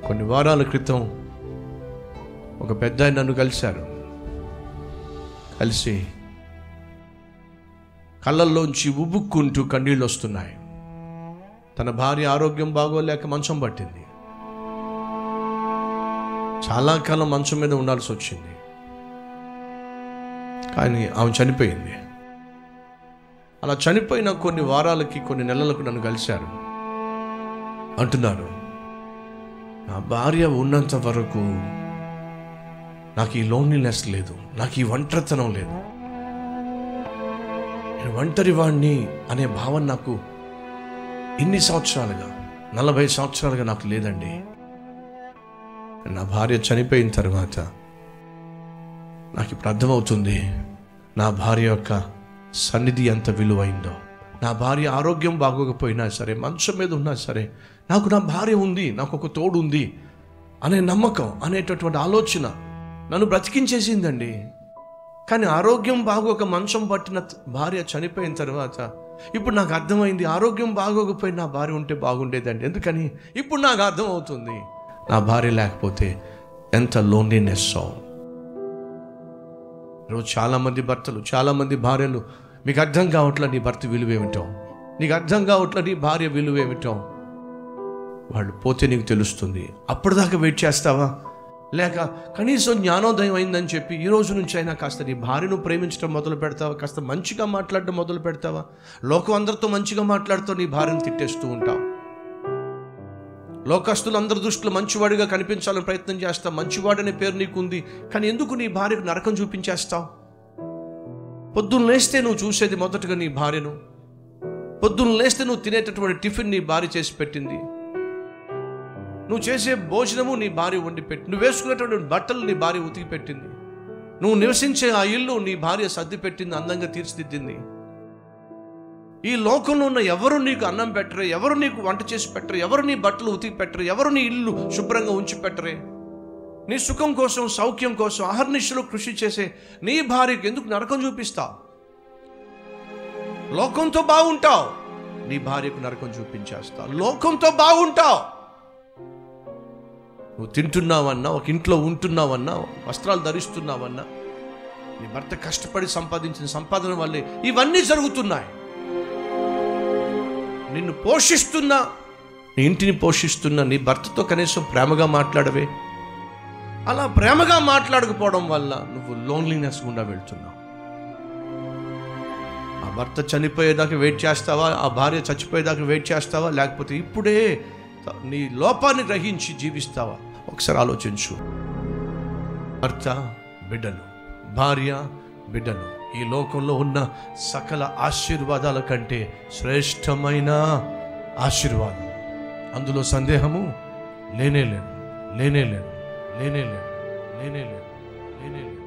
కొన్ని వారాల క్రితం ఒక పెద్ద ఆయన నన్ను కలిశారు కలిసి కళ్ళల్లోంచి ఉబుక్కుంటూ కన్నీళ్ళు వస్తున్నాయి తన భార్య ఆరోగ్యం బాగోలేక మంచం పట్టింది చాలా కాలం మంచం మీద ఉండాల్సి వచ్చింది కానీ ఆమె చనిపోయింది అలా చనిపోయిన కొన్ని వారాలకి కొన్ని నెలలకు నన్ను కలిశారు అంటున్నారు నా భార్య ఉన్నంత వరకు నాకు ఈ లోన్లీనెస్ లేదు నాకు ఈ ఒంటరితనం లేదు నేను ఒంటరి వాణ్ణి అనే భావన నాకు ఇన్ని సంవత్సరాలుగా నలభై సంవత్సరాలుగా నాకు లేదండి నా భార్య చనిపోయిన తర్వాత నాకు ఇప్పుడు అర్థమవుతుంది నా భార్య యొక్క సన్నిధి ఎంత విలువైందో నా భార్య ఆరోగ్యం బాగోకపోయినా సరే మంచం మీద ఉన్నా సరే నాకు నా భార్య ఉంది నాకు ఒక తోడు ఉంది అనే నమ్మకం అనేటటువంటి ఆలోచన నన్ను బ్రతికించేసిందండి కానీ ఆరోగ్యం బాగోక మంచం పట్టిన త- భార్య చనిపోయిన తర్వాత ఇప్పుడు నాకు అర్థమైంది ఆరోగ్యం బాగోకపోయి నా భార్య ఉంటే బాగుండేదండి ఎందుకని ఇప్పుడు నాకు అర్థమవుతుంది నా భార్య లేకపోతే ఎంత లోన్లీనెస్ ఈరోజు చాలామంది భర్తలు చాలామంది భార్యలు మీకు అర్థం కావట్లే నీ భర్త విలువ ఏమిటో నీకు అర్థం కావట్లే నీ భార్య విలువ ఏమిటో వాళ్ళు పోతే నీకు తెలుస్తుంది అప్పటిదాకా వెయిట్ చేస్తావా లేక కనీసం జ్ఞానోదయం అయిందని చెప్పి ఈ రోజు నుంచి అయినా కాస్త నీ భార్యను ప్రేమించడం మొదలు పెడతావా కాస్త మంచిగా మాట్లాడడం మొదలు పెడతావా లోకం అందరితో మంచిగా మాట్లాడుతూ నీ భార్యను తిట్టేస్తూ ఉంటావు లోకస్తులు అందరి దృష్టిలో మంచివాడిగా కనిపించాలని ప్రయత్నం చేస్తావు మంచివాడనే పేరు నీకుంది కానీ ఎందుకు నీ భార్యకు నరకం చూపించేస్తావు పొద్దున్న లేస్తే నువ్వు చూసేది మొదటగా నీ భార్యను పొద్దున్న లేస్తే నువ్వు తినేటటువంటి టిఫిన్ నీ భార్య చేసి పెట్టింది నువ్వు చేసే భోజనము నీ భార్య వండి పెట్టి నువ్వు వేసుకునేటువంటి బట్టలు నీ భార్య ఉతికి పెట్టింది నువ్వు నివసించే ఆ ఇల్లు నీ భార్య సర్ది పెట్టింది అందంగా తీర్చిదిద్దింది ఈ లోకంలో ఉన్న ఎవరు నీకు అన్నం పెట్టరే ఎవరు నీకు వంట చేసి పెట్టరు ఎవరు నీ బట్టలు ఉతికి పెట్టరు ఎవరు నీ ఇల్లు శుభ్రంగా ఉంచి పెట్టరే నీ సుఖం కోసం సౌఖ్యం కోసం అహర్నిశలు కృషి చేసే నీ భార్యకు ఎందుకు నరకం చూపిస్తావు లోకంతో బాగుంటావు నీ భార్యకు నరకం చూపించేస్తావు లోకంతో బాగుంటావు నువ్వు తింటున్నావన్నా ఒక ఇంట్లో ఉంటున్నావన్నా వస్త్రాలు ధరిస్తున్నావన్నా నీ భర్త కష్టపడి సంపాదించిన సంపాదన వల్లే ఇవన్నీ జరుగుతున్నాయి నిన్ను పోషిస్తున్నా నీ ఇంటిని పోషిస్తున్నా నీ భర్తతో కనీసం ప్రేమగా మాట్లాడవే అలా ప్రేమగా మాట్లాడకపోవడం వల్ల నువ్వు లోన్లీనెస్ గుండా వెళ్తున్నావు ఆ భర్త చనిపోయేదాకా వెయిట్ చేస్తావా ఆ భార్య చచ్చిపోయేదాకా వెయిట్ చేస్తావా లేకపోతే ఇప్పుడే నీ లోపాన్ని గ్రహించి జీవిస్తావా ఒకసారి ఆలోచించు భర్త బిడ్డలు భార్య బిడ్డలు ఈ లోకంలో ఉన్న సకల ఆశీర్వాదాల కంటే శ్రేష్టమైన ఆశీర్వాదం అందులో సందేహము లేనే లేదు లేనే లేదు లేనే లేదు లేనే లేదు లేనే లేదు